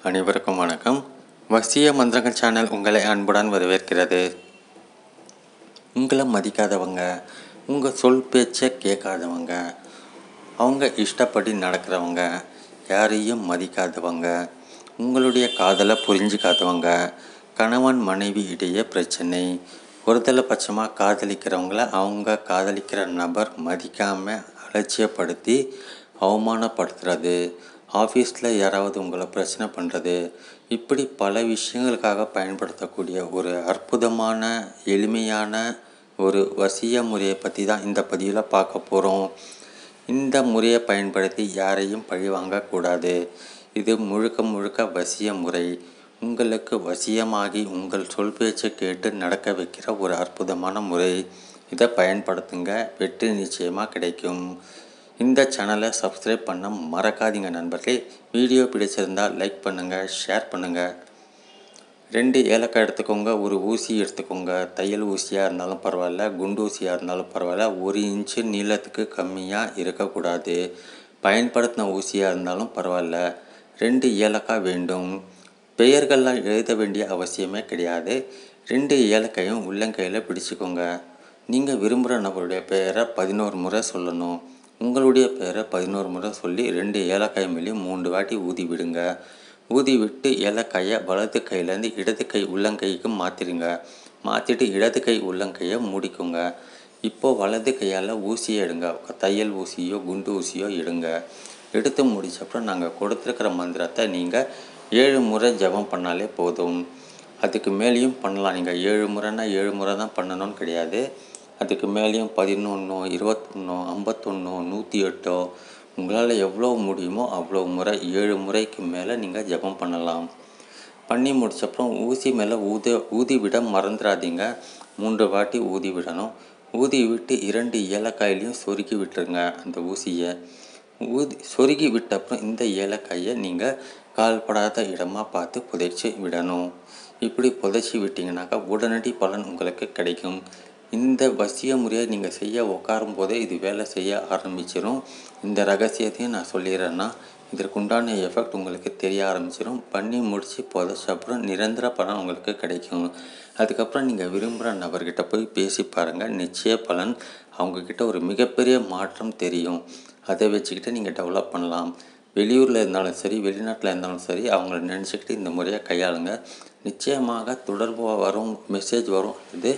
அனைவருக்கும் வணக்கம் வசிய மந்திரங்கள் சேனல் உங்களை அன்புடன் வரவேற்கிறது உங்களை மதிக்காதவங்க உங்கள் சொல் பேச்சை கேட்காதவங்க அவங்க இஷ்டப்படி நடக்கிறவங்க யாரையும் மதிக்காதவங்க உங்களுடைய காதலை புரிஞ்சுக்காதவங்க கணவன் மனைவி இடையே பிரச்சனை ஒருதலை பட்சமாக காதலிக்கிறவங்கள அவங்க காதலிக்கிற நபர் மதிக்காமல் அலட்சியப்படுத்தி அவமானப்படுத்துறது ஆஃபீஸில் யாராவது உங்களை பிரச்சனை பண்ணுறது இப்படி பல விஷயங்களுக்காக பயன்படுத்தக்கூடிய ஒரு அற்புதமான எளிமையான ஒரு வசிய முறையை பற்றி தான் இந்த பதிவில் பார்க்க போகிறோம் இந்த முறையை பயன்படுத்தி யாரையும் பழி வாங்கக்கூடாது இது முழுக்க முழுக்க வசிய முறை உங்களுக்கு வசியமாகி உங்கள் சொல் பேச்சை கேட்டு நடக்க வைக்கிற ஒரு அற்புதமான முறை இதை பயன்படுத்துங்க வெற்றி நிச்சயமாக கிடைக்கும் இந்த சேனலை சப்ஸ்கிரைப் பண்ண மறக்காதீங்க நண்பர்களே வீடியோ பிடிச்சிருந்தால் லைக் பண்ணுங்கள் ஷேர் பண்ணுங்கள் ரெண்டு ஏலக்காய் எடுத்துக்கோங்க ஒரு ஊசி எடுத்துக்கோங்க தையல் ஊசியாக இருந்தாலும் பரவாயில்ல குண்டு ஊசியாக இருந்தாலும் பரவாயில்ல ஒரு இன்ச்சு நீளத்துக்கு கம்மியாக இருக்கக்கூடாது பயன்படுத்தின ஊசியாக இருந்தாலும் பரவாயில்ல ரெண்டு ஏலக்காய் வேண்டும் பெயர்கள்லாம் எழுத வேண்டிய அவசியமே கிடையாது ரெண்டு ஏலக்காயும் உள்ளங்கையில் பிடிச்சிக்கோங்க நீங்கள் விரும்புகிற நபருடைய பெயரை பதினோரு முறை சொல்லணும் உங்களுடைய பெயரை பதினோரு முறை சொல்லி ரெண்டு ஏலக்காய் மேலேயும் மூன்று வாட்டி ஊதி விடுங்க ஊதி விட்டு ஏலக்காயை வலது கையிலேருந்து இடது கை உள்ளங்கைக்கு மாற்றிடுங்க மாற்றிட்டு இடது கை உள்ளங்கையை மூடிக்கோங்க இப்போது வலது கையால் ஊசியை எடுங்க தையல் ஊசியோ குண்டு ஊசியோ எடுங்க எடுத்து முடிச்சப்பறம் நாங்கள் கொடுத்துருக்கிற மந்திரத்தை நீங்கள் ஏழு முறை ஜபம் பண்ணாலே போதும் அதுக்கு மேலேயும் பண்ணலாம் நீங்கள் ஏழு முறைனா ஏழு முறை தான் பண்ணணும்னு கிடையாது அதுக்கு மேலேயும் பதினொன்றோ இருபத்தொன்னோ ஐம்பத்தொன்னோ நூற்றி எட்டோ உங்களால் எவ்வளோ முடியுமோ அவ்வளோ முறை ஏழு முறைக்கு மேலே நீங்கள் ஜபம் பண்ணலாம் பண்ணி முடிச்சப்பறம் ஊசி மேலே ஊத ஊதி விட மறந்துடாதீங்க மூன்று வாட்டி ஊதி விடணும் ஊதி விட்டு இரண்டு ஏலக்காயிலையும் சொருகி விட்டுருங்க அந்த ஊசியை ஊதி சொருகி விட்ட அப்புறம் இந்த ஏலக்காயை நீங்கள் கால்படாத இடமா பார்த்து புதைச்சி விடணும் இப்படி புதைச்சி விட்டிங்கனாக்கா உடனடி பலன் உங்களுக்கு கிடைக்கும் இந்த வசிய முறையை நீங்கள் செய்ய உட்காரும் போதே இது வேலை செய்ய ஆரம்பிச்சிடும் இந்த ரகசியத்தையும் நான் சொல்லிடுறேன்னா இதற்குண்டான எஃபெக்ட் உங்களுக்கு தெரிய ஆரம்பிச்சிடும் பண்ணி முடித்து புதைச்ச அப்புறம் நிரந்தர பலன் உங்களுக்கு கிடைக்கும் அதுக்கப்புறம் நீங்கள் விரும்புகிற நபர்கிட்ட போய் பேசி பாருங்கள் நிச்சய பலன் அவங்கக்கிட்ட ஒரு மிகப்பெரிய மாற்றம் தெரியும் அதை வச்சுக்கிட்டு நீங்கள் டெவலப் பண்ணலாம் வெளியூரில் இருந்தாலும் சரி வெளிநாட்டில் இருந்தாலும் சரி அவங்கள நினச்சிக்கிட்டு இந்த முறையை கையாளுங்க நிச்சயமாக தொடர்பு வரும் மெசேஜ் வரும் இது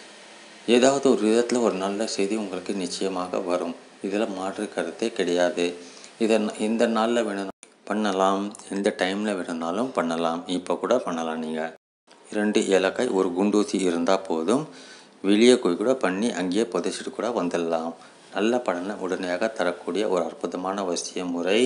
ஏதாவது ஒரு விதத்தில் ஒரு நல்ல செய்தி உங்களுக்கு நிச்சயமாக வரும் இதில் மாற்று கருத்தே கிடையாது இதை எந்த நாளில் வேணும் பண்ணலாம் எந்த டைமில் வேணும்னாலும் பண்ணலாம் இப்போ கூட பண்ணலாம் நீங்கள் இரண்டு ஏலக்காய் ஒரு குண்டூசி இருந்தால் போதும் வெளியே போய் கூட பண்ணி அங்கேயே புதைச்சிட்டு கூட வந்துடலாம் நல்ல பலனை உடனடியாக தரக்கூடிய ஒரு அற்புதமான வசிய முறை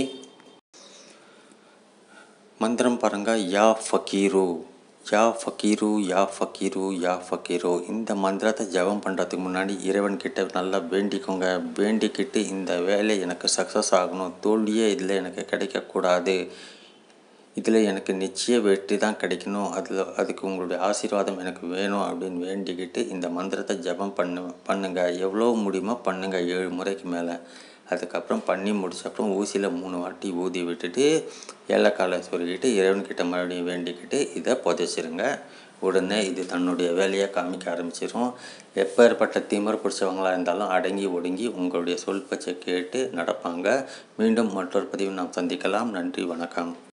மந்திரம் பாருங்க யா ஃபக்கீரு யா ஃபக்கீரு யா ஃபக்கீரு யா ஃபக்கீரு இந்த மந்திரத்தை ஜபம் பண்ணுறதுக்கு முன்னாடி இறைவன் கிட்ட நல்லா வேண்டிக்கோங்க வேண்டிக்கிட்டு இந்த வேலை எனக்கு சக்ஸஸ் ஆகணும் தோல்வியே இதில் எனக்கு கிடைக்கக்கூடாது இதில் எனக்கு நிச்சய வெற்றி தான் கிடைக்கணும் அதில் அதுக்கு உங்களுடைய ஆசீர்வாதம் எனக்கு வேணும் அப்படின்னு வேண்டிக்கிட்டு இந்த மந்திரத்தை ஜபம் பண்ணு பண்ணுங்கள் எவ்வளோ முடியுமோ பண்ணுங்கள் ஏழு முறைக்கு மேலே அதுக்கப்புறம் பண்ணி முடிச்சப்பறம் ஊசியில் மூணு வாட்டி ஊதி விட்டுட்டு ஏலக்காலை சொருகிட்டு இறைவன்கிட்ட மறுபடியும் வேண்டிக்கிட்டு இதை புதைச்சிருங்க உடனே இது தன்னுடைய வேலையை காமிக்க ஆரம்பிச்சிடும் எப்பேற்பட்ட திமிர் பிடிச்சவங்களாக இருந்தாலும் அடங்கி ஒடுங்கி உங்களுடைய சொல் பச்சை கேட்டு நடப்பாங்க மீண்டும் மற்றொரு பதிவு நாம் சந்திக்கலாம் நன்றி வணக்கம்